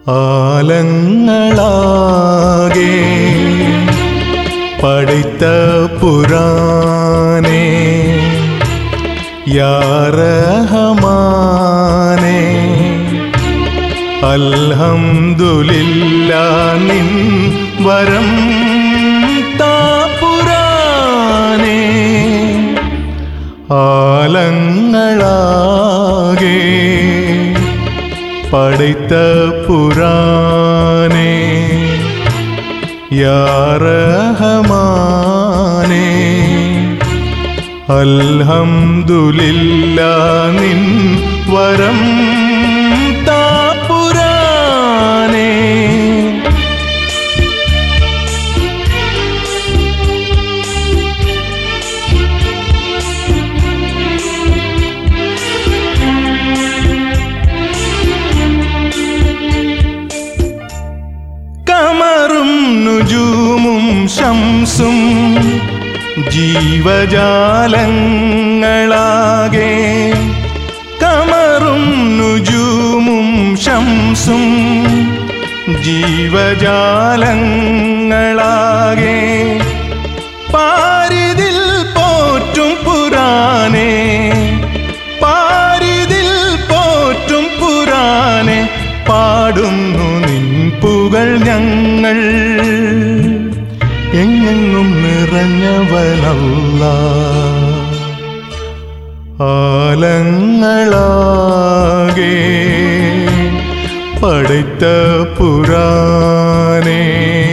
ആലങ്ങളാകെ പടിത്ത പുരാനേ യാറഹമാനേ അൽഹംദുലില്ലാ നിൻ വരം താപുരാനേ ആലങ്ങളാകെ പടൈത്ത പുരാനേ യാറഹമാനേ അൽഹംദുലില്ലാ നിൻ വരം താപുരാനേ കമറും നുജൂമും ശംസും ജീവജാലങ്ങളാകെ കമറും നുജൂമും ശംസും ജീവജാലങ്ങളാകെ പാരിതിൽ പോറ്റും പുരാനേ പാരിതിൽ പോറ്റും പുരാനെ പാടുന്നു നിൻ പുകൾ ഞങ്ങൾ എങ്ങെങ്ങും നിറഞ്ഞവനല്ല ആലങ്ങളാകെ പടൈത്ത പുരാനേ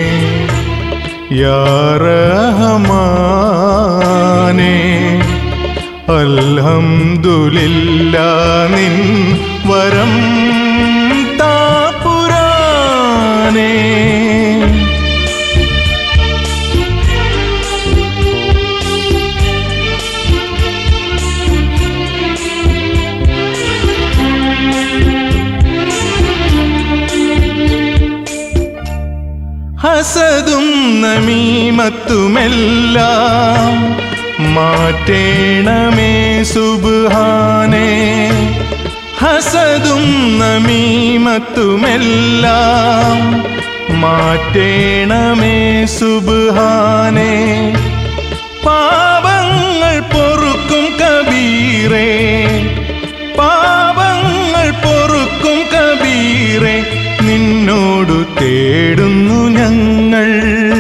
യാറഹമാനേ അൽഹംദുലില്ലാ നിൻ വരം താപുരാനേ ഹസതും നമീമത്തുമെല്ലാം മാറ്റേണമേ സുബ്ഹാനേ ഹസതും നമീമത്തുമെല്ലാം മാറ്റേണമേ സുബ്ഹാനേ പാപങ്ങൾ പൊറുക്കും കബീറേ പാപങ്ങൾ പൊറുക്കും കബീറെ നിന്നോടു തേടുന്നു ഞങ്ങൾ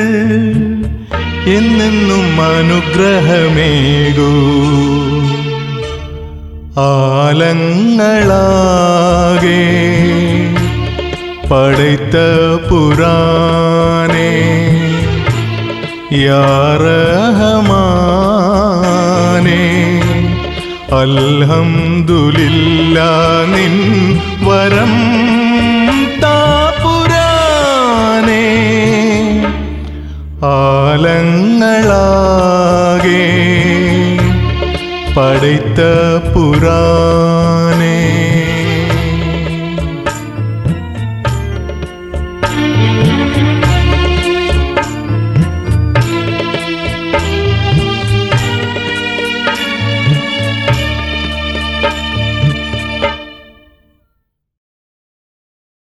എന്നെന്നും അനുഗ്രഹമേകൂ ആലങ്ങളാകെ പടൈത്ത പുരാനേ യാറഹമാനേ അൽഹംദുലില്ലാ നിൻ വരം താപുരാനേ ആലങ്ങളാകെ പടൈത്ത പുരാ